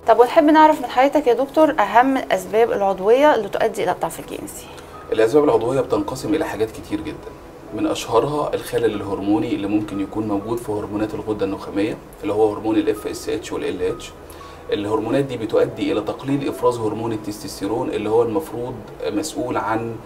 طب ونحب نعرف من حضرتك يا دكتور اهم الاسباب العضويه اللي تؤدي الى الضعف الجنسي الاسباب العضويه بتنقسم الى حاجات كتير جدا من اشهرها الخلل الهرموني اللي ممكن يكون موجود في هرمونات الغده النخاميه اللي هو هرمون الاف اس اتش والال اتش الهرمونات دي بتؤدي الى تقليل افراز هرمون التستوستيرون اللي هو المفروض مسؤول عن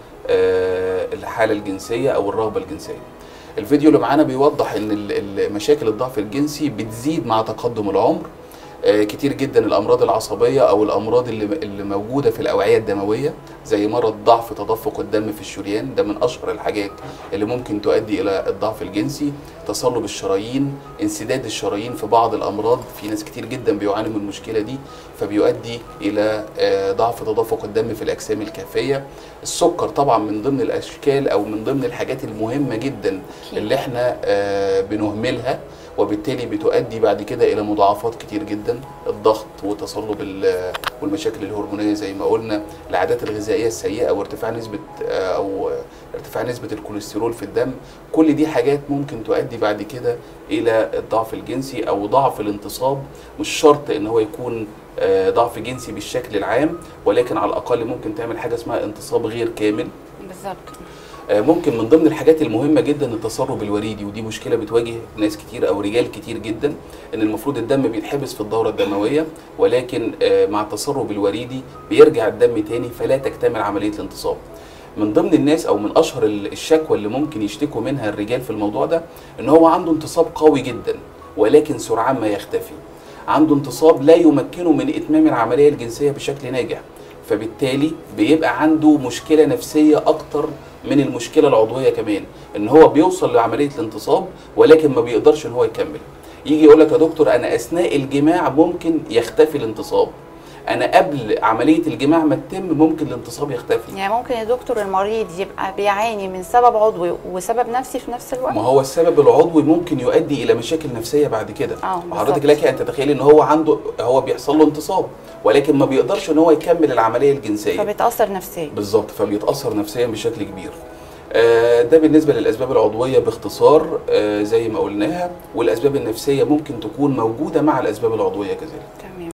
آه، الحاله الجنسيه او الرغبه الجنسيه الفيديو اللي معانا بيوضح ان ال- ال- مشاكل الضعف الجنسي بتزيد مع تقدم العمر آه، كتير جدا الامراض العصبيه او الامراض اللي اللي موجوده في الاوعيه الدمويه زي مرض ضعف تدفق الدم في الشريان ده من اشهر الحاجات اللي ممكن تؤدي الى الضعف الجنسي تصلب الشرايين انسداد الشرايين في بعض الامراض في ناس كتير جدا بيعانوا من المشكله دي فبيؤدي الى آه، ضعف تدفق الدم في الاجسام الكافيه السكر طبعا من ضمن الاشكال او من ضمن الحاجات المهمه جدا اللي احنا آه، بنهملها وبالتالي بتؤدي بعد كده الى مضاعفات كتير جدا الضغط وتصلب ال- والمشاكل الهرمونيه زي ما قلنا العادات الغذائيه السيئه وارتفاع نسبه آه، او ارتفاع نسبه الكوليسترول في الدم كل دي حاجات ممكن تؤدي بعد كده الى الضعف الجنسي او ضعف الانتصاب مش شرط ان هو يكون آه، ضعف جنسي بالشكل العام ولكن على الاقل ممكن تعمل حاجه اسمها انتصاب غير كامل بالظبط آه، ممكن من ضمن الحاجات المهمة جدا التسرب الوريدي ودي مشكلة بتواجه ناس كتير أو رجال كتير جدا إن المفروض الدم بيتحبس في الدورة الدموية ولكن آه، مع التسرب الوريدي بيرجع الدم تاني فلا تكتمل عملية الانتصاب. من ضمن الناس او من اشهر ال- الشكوى اللي ممكن يشتكوا منها الرجال في الموضوع ده ان هو عنده انتصاب قوي جدا ولكن سرعان ما يختفي عنده انتصاب لا يمكنه من اتمام العمليه الجنسيه بشكل ناجح فبالتالي بيبقى عنده مشكله نفسيه اكتر من المشكله العضويه كمان ان هو بيوصل لعمليه الانتصاب ولكن ما بيقدرش ان هو يكمل يجي يقول لك يا دكتور انا اثناء الجماع ممكن يختفي الانتصاب انا قبل عمليه الجماع ما تتم ممكن الانتصاب يختفي يعني ممكن يا دكتور المريض يبقى بيعاني من سبب عضوي وسبب نفسي في نفس الوقت ما هو السبب العضوي ممكن يؤدي الى مشاكل نفسيه بعد كده اه حضرتك بالظبط. لك ان تتخيلي ان هو عنده هو بيحصل له انتصاب ولكن ما بيقدرش ان هو يكمل العمليه الجنسيه فبيتاثر نفسيا بالظبط فبيتاثر نفسيا بشكل كبير آه، ده بالنسبه للاسباب العضويه باختصار آه، زي ما قلناها والاسباب النفسيه ممكن تكون موجوده مع الاسباب العضويه كذلك تمام